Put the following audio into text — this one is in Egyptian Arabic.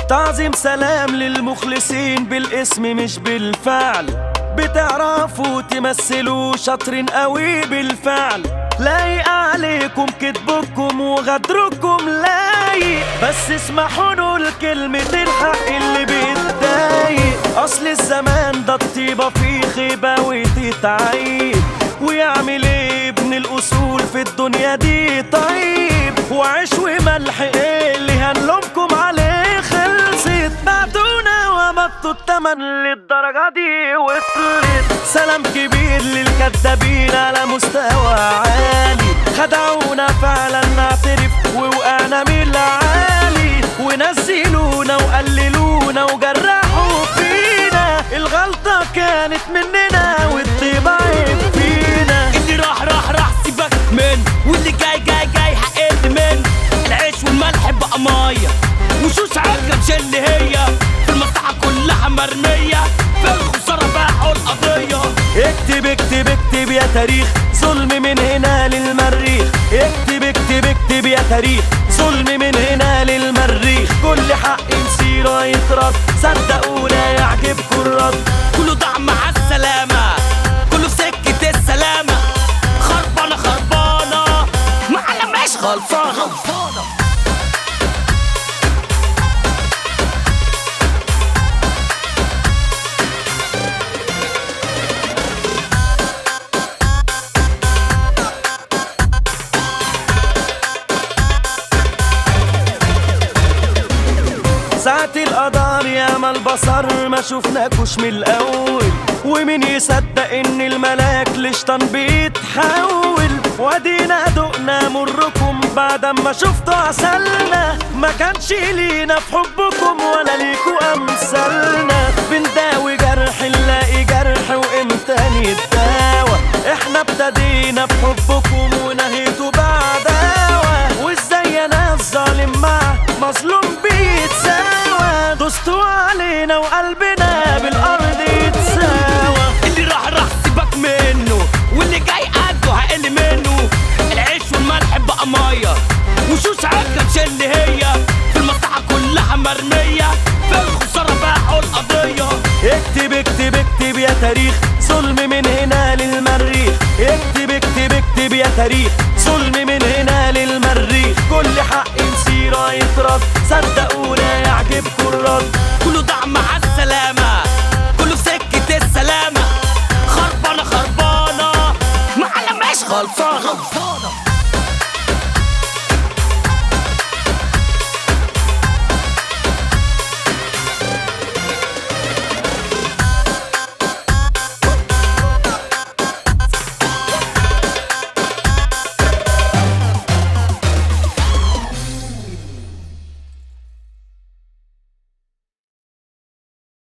تعظيم سلام للمخلصين بالاسم مش بالفعل بتعرفوا تمثلوا شاطرين قوي بالفعل لايق عليكم كذبكم وغدركم لايق بس اسمحوا نقول كلمة الحق اللي بيتضايق أصل الزمان ده الطيبة فيه خيبة وتتعيب ويعمل ايه ابن الأصول في الدنيا دي طيب وعيش وملح ايه اللي هنلومكم عليه خلصت بعتونا ومطوا التمن للدرجة دي وصلت سلام كبير للكدابين على مستوى عالي خدعونا فعلا نعترف ووقعنا من العالي ونزلونا وقللونا وجرحوا فينا الغلطة كانت مننا والطيبة عيب فينا اللي راح راح راح سيبك من واللي جاي جاي جاي هقل من العيش والملح بقى ميه وشوش عركة مش اللي هي في المصلحة كلها مرمية في الخسارة باعوا القضية اكتب اكتب اكتب يا تاريخ ظلم من هنا للمريخ اكتب اكتب اكتب يا تاريخ ظلم من هنا للمريخ كل حق مسيره يترد صدقونا يعجبكم الرد كله ضاع مع السلامة كله في سكة السلامة خربانة خربانة معنا مش غلطانة ساعة القدر يا ما البصر ما شفناكوش من الأول ومين يصدق إن الملاك لشطان بيتحول وادينا دقنا مركم بعد ما شفتوا عسلنا ما كانش لينا في حبكم ولا ليكوا أمثالنا بنداوي جرح نلاقي جرح وإمتى نتداوى احنا ابتدينا بحبكم ونهيتوا بعداوة وازاي انا الظالم مع مظلوم بيتساوى دوستوا علينا وقلبنا بالارض يتساوى اللي راح راح سيبك منه واللي جاي قده هقل منه العيش والملح بقى ميه وشوش عكا مش اللي هي في المصلحة كلها مرمية في الخسارة باعوا القضية اكتب اكتب اكتب يا تاريخ ظلم من هنا للمريخ اكتب اكتب اكتب يا تاريخ ظلم من هنا للمريخ كل حق مسيره يترد صدقونا يعجبكم الرد كله ضاع مع السلامة كله في سكة السلامة خربانة خربانة معنا مش غلطانة